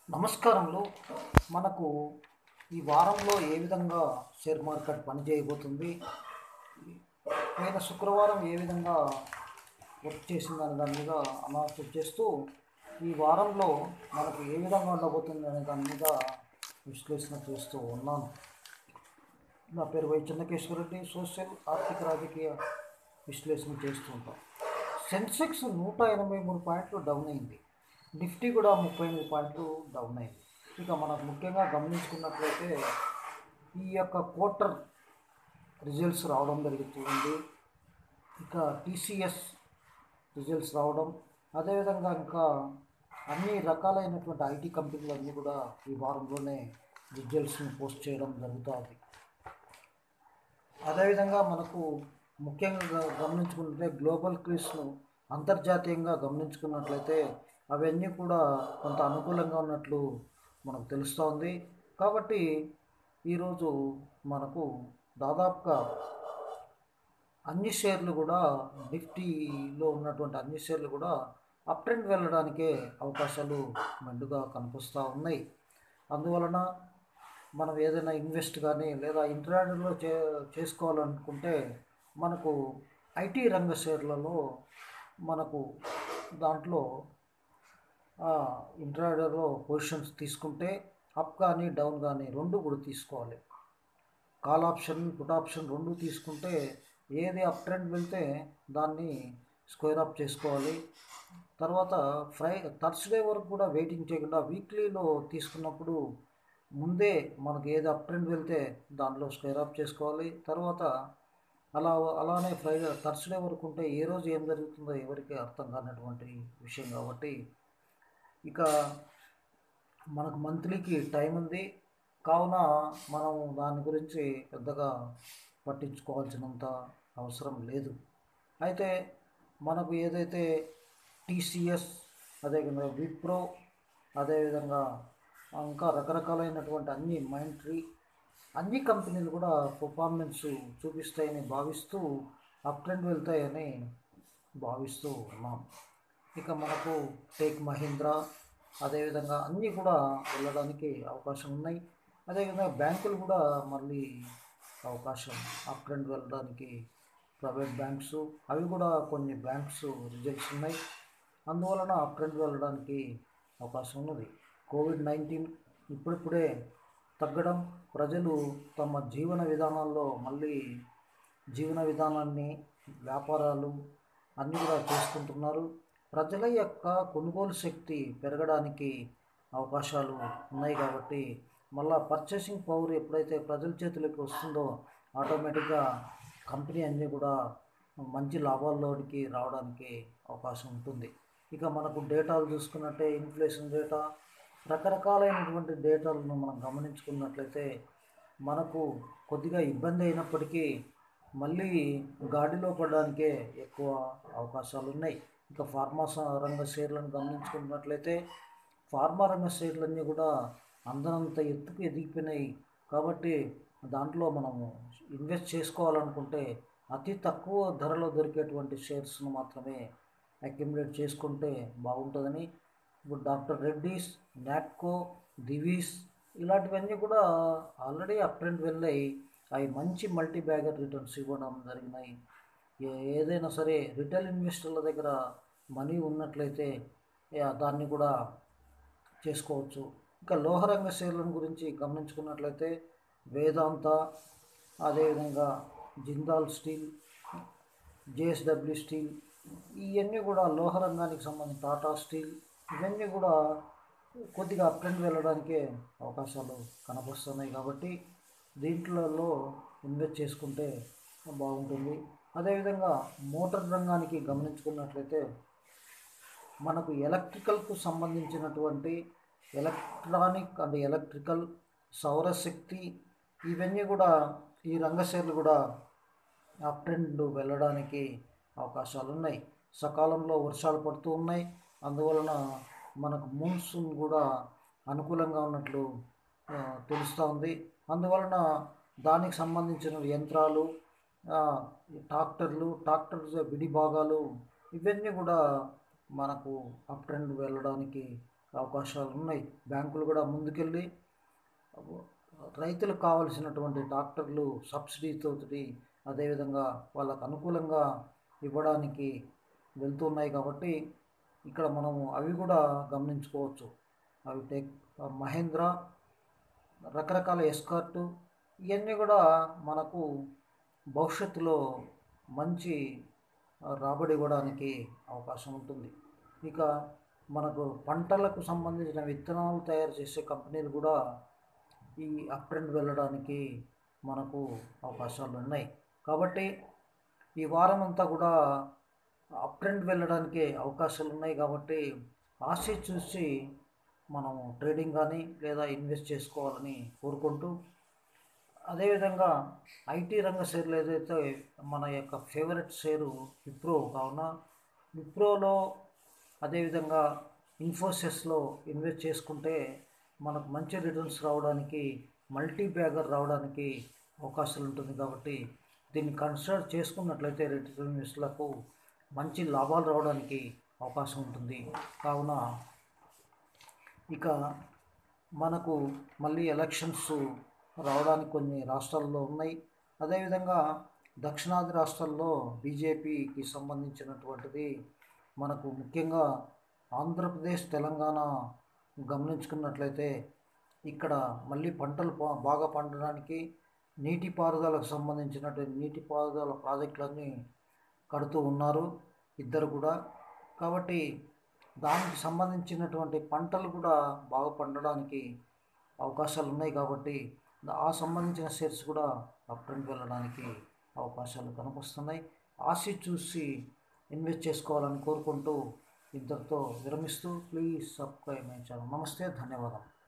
నమస్కారములు మనకు ఈ వారంలో ఏ విధంగా షేర్ మార్కెట్ పనిచేయబోతుంది పోయిన శుక్రవారం ఏ విధంగా వర్క్ చేసిందనే దాని మీద అనాలిసిస్ చేస్తూ ఈ వారంలో మనకు ఏ విధంగా ఉండబోతుంది అనే దాని మీద విశ్లేషణ చేస్తూ ఉన్నాను నా పేరు వై చెన్నకేశ్వరరెడ్డి సోషల్ ఆర్థిక రాజకీయ విశ్లేషణ చేస్తూ ఉంటాం సెన్సెక్స్ నూట ఎనభై మూడు పాయింట్లు డౌన్ అయింది నిఫ్టీ కూడా ముప్పై ఎనిమిది పాయింట్లు డౌన్ అయింది ఇక మనకు ముఖ్యంగా గమనించుకున్నట్లయితే ఈ యొక్క క్వార్టర్ రిజల్ట్స్ రావడం జరుగుతుంది ఇక టీసీఎస్ రిజల్ట్స్ రావడం అదేవిధంగా ఇంకా అన్ని రకాలైనటువంటి ఐటీ కంపెనీలు అన్నీ కూడా ఈ వారంలోనే రిజల్ట్స్ని పోస్ట్ చేయడం జరుగుతుంది అదేవిధంగా మనకు ముఖ్యంగా గ- గమనించుకుంటే గ్లోబల్ క్రీస్ను అంతర్జాతీయంగా గమనించుకున్నట్లయితే అవన్నీ కూడా కొంత అనుకూలంగా ఉన్నట్లు మనకు తెలుస్తోంది కాబట్టి ఈరోజు మనకు దాదాపుగా అన్ని షేర్లు కూడా నిఫ్టీలో ఉన్నటువంటి అన్ని షేర్లు కూడా అప్ ట్రెండ్ వెళ్ళడానికే అవకాశాలు మెండుగా కనిపిస్తూ ఉన్నాయి అందువలన మనం ఏదైనా ఇన్వెస్ట్ కానీ లేదా ఇంటర్నెట్లో చే చేసుకోవాలనుకుంటే మనకు ఐటీ రంగ షేర్లలో మనకు దాంట్లో ఇంటర్నెట్లో పొజిషన్స్ తీసుకుంటే అప్ కానీ డౌన్ కానీ రెండు కూడా తీసుకోవాలి కాల్ ఆప్షన్ పుట్ ఆప్షన్ రెండు తీసుకుంటే ఏది అప్ ట్రెండ్ వెళ్తే దాన్ని స్క్వేర్ అప్ చేసుకోవాలి తర్వాత ఫ్రై థర్స్డే వరకు కూడా వెయిటింగ్ చేయకుండా వీక్లీలో తీసుకున్నప్పుడు ముందే మనకు ఏది అప్ ట్రెండ్ వెళ్తే దానిలో స్క్వేర్ అప్ చేసుకోవాలి తర్వాత అలా అలానే ఫ్రై థర్స్డే వరకు ఉంటే ఏ రోజు ఏం జరుగుతుందో ఎవరికి అర్థం కానటువంటి విషయం కాబట్టి ఇక మనకు మంత్లీకి టైం ఉంది కావున మనం దాని గురించి పెద్దగా పట్టించుకోవాల్సినంత అవసరం లేదు అయితే మనకు ఏదైతే టీసీఎస్ అదేవిధంగా విప్రో అదేవిధంగా ఇంకా రకరకాలైనటువంటి అన్ని మైంట్రీ అన్ని కంపెనీలు కూడా పర్ఫార్మెన్స్ చూపిస్తాయని భావిస్తూ అప్ ట్రెండ్ వెళ్తాయని భావిస్తూ ఉన్నాం ఇక మనకు టేక్ మహీంద్రా అదేవిధంగా అన్నీ కూడా వెళ్ళడానికి అవకాశం ఉన్నాయి అదేవిధంగా బ్యాంకులు కూడా మళ్ళీ అవకాశం అప్ ట్రెండ్ వెళ్ళడానికి ప్రైవేట్ బ్యాంక్స్ అవి కూడా కొన్ని బ్యాంక్స్ రిజల్ట్స్ ఉన్నాయి అందువలన అప్ ట్రెండ్ వెళ్ళడానికి అవకాశం ఉన్నది కోవిడ్ నైన్టీన్ ఇప్పుడిప్పుడే తగ్గడం ప్రజలు తమ జీవన విధానాల్లో మళ్ళీ జీవన విధానాన్ని వ్యాపారాలు అన్నీ కూడా చేసుకుంటున్నారు ప్రజల యొక్క కొనుగోలు శక్తి పెరగడానికి అవకాశాలు ఉన్నాయి కాబట్టి మళ్ళా పర్చేసింగ్ పవర్ ఎప్పుడైతే ప్రజల చేతులకు వస్తుందో ఆటోమేటిక్గా కంపెనీ అన్నీ కూడా మంచి లాభాల్లోనికి రావడానికి అవకాశం ఉంటుంది ఇక మనకు డేటాలు చూసుకున్నట్టే ఇన్ఫ్లేషన్ డేటా రకరకాలైనటువంటి డేటాలను మనం గమనించుకున్నట్లయితే మనకు కొద్దిగా ఇబ్బంది అయినప్పటికీ మళ్ళీ గాడిలో పడడానికే ఎక్కువ అవకాశాలు ఉన్నాయి ఇక ఫార్మా స- రంగ షేర్లను గమనించుకున్నట్లయితే ఫార్మా రంగ షేర్లన్నీ కూడా అందనంత ఎత్తుకు ఎదిగిపోయినాయి కాబట్టి దాంట్లో మనము ఇన్వెస్ట్ చేసుకోవాలనుకుంటే అతి తక్కువ ధరలో దొరికేటువంటి షేర్స్ను మాత్రమే అక్యుములేట్ చేసుకుంటే బాగుంటుందని ఇప్పుడు డాక్టర్ రెడ్డీస్ నాట్కో దివీస్ ఇలాంటివన్నీ కూడా ఆల్రెడీ అప్ ట్రెండ్ వెళ్ళాయి అవి మంచి మల్టీ బ్యాగర్ రిటర్న్స్ ఇవ్వడం జరిగినాయి ఏ- ఏదైనా సరే రిటైల్ ఇన్వెస్టర్ల దగ్గర మనీ ఉన్నట్లయితే యా, దాన్ని కూడా చేసుకోవచ్చు ఇంకా లోహరంగ షేర్లను గురించి గమనించుకున్నట్లయితే వేదాంత అదేవిధంగా జిందాల్ స్టీల్ జేఎస్డబ్ల్యూ స్టీల్ ఇవన్నీ కూడా లోహ రంగానికి సంబంధించి టాటా స్టీల్ ఇవన్నీ కూడా కొద్దిగా అప్ ట్రెండ్ వెళ్ళడానికే అవకాశాలు కనబరుస్తున్నాయి కాబట్టి దీంట్లలో ఇన్వెస్ట్ చేసుకుంటే బాగుంటుంది అదేవిధంగా మోటార్ రంగానికి గమనించుకున్నట్లయితే మనకు ఎలక్ట్రికల్కు సంబంధించినటువంటి ఎలక్ట్రానిక్ అండ్ ఎలక్ట్రికల్ సౌరశక్తి ఇవన్నీ కూడా ఈ రంగ షేర్లు కూడా అప్ ట్రెండ్ వెళ్ళడానికి అవకాశాలు ఉన్నాయి సకాలంలో వర్షాలు పడుతూ ఉన్నాయి అందువలన మనకు మూన్సూన్ కూడా అనుకూలంగా ఉన్నట్లు ఆ, తెలుస్తూ ఉంది అందువలన దానికి సంబంధించిన యంత్రాలు ఆ, ట్రాక్టర్లు ట్రాక్టర్స్ విడి భాగాలు ఇవన్నీ కూడా మనకు అప్ ట్రెండ్ వెళ్ళడానికి అవకాశాలు ఉన్నాయి బ్యాంకులు కూడా ముందుకెళ్ళి రైతులకు కావలసినటువంటి ట్రాక్టర్లు సబ్సిడీతో అదేవిధంగా వాళ్ళకు అనుకూలంగా ఇవ్వడానికి వెళ్తున్నాయి కాబట్టి ఇక్కడ మనము అవి కూడా గమనించుకోవచ్చు అవి టెక్ మహేంద్ర రకరకాల ఎస్కార్టు ఇవన్నీ కూడా మనకు భవిష్యత్తులో మంచి రాబడి ఇవ్వడానికి అవకాశం ఉంటుంది ఇక మనకు పంటలకు సంబంధించిన విత్తనాలు తయారు చేసే కంపెనీలు కూడా ఈ అప్ ట్రెండ్ వెళ్ళడానికి మనకు అవకాశాలు ఉన్నాయి కాబట్టి ఈ వారం అంతా కూడా అప్ ట్రెండ్ వెళ్ళడానికి అవకాశాలు ఉన్నాయి కాబట్టి ఆశ చూసి మనము ట్రేడింగ్ కానీ లేదా ఇన్వెస్ట్ చేసుకోవాలని కోరుకుంటూ అదేవిధంగా ఐటీ రంగ షేర్లు ఏదైతే మన యొక్క ఫేవరెట్ షేరు విప్రో కావున విప్రోలో అదేవిధంగా ఇన్ఫోసిస్లో ఇన్వెస్ట్ చేసుకుంటే మనకు మంచి రిటర్న్స్ రావడానికి మల్టీ బ్యాగర్ రావడానికి అవకాశాలు ఉంటుంది కాబట్టి దీన్ని కన్సిడర్ చేసుకున్నట్లయితే రిటైల్ ఇన్వెస్ట్లకు మంచి లాభాలు రావడానికి అవకాశం ఉంటుంది కావున ఇక మనకు మళ్ళీ ఎలక్షన్స్ రావడానికి కొన్ని రాష్ట్రాల్లో ఉన్నాయి అదేవిధంగా దక్షిణాది రాష్ట్రాల్లో బీజేపీకి సంబంధించినటువంటిది మనకు ముఖ్యంగా ఆంధ్రప్రదేశ్ తెలంగాణ గమనించుకున్నట్లయితే ఇక్కడ మళ్ళీ పంటలు బాగా పండడానికి నీటిపారుదలకు సంబంధించినటువంటి నీటిపారుదల ప్రాజెక్టులన్నీ కడుతూ ఉన్నారు ఇద్దరు కూడా కాబట్టి దానికి సంబంధించినటువంటి పంటలు కూడా బాగా పండడానికి అవకాశాలు ఉన్నాయి కాబట్టి ఆ సంబంధించిన షేర్స్ కూడా అప్ ట్రెండ్ వెళ్ళడానికి అవకాశాలు కనిపిస్తున్నాయి ఆశ చూసి ఇన్వెస్ట్ చేసుకోవాలని కోరుకుంటూ ఇంతటితో విరమిస్తూ ప్లీజ్ సబ్స్క్రైబ్ మై ఛానల్ నమస్తే ధన్యవాదాలు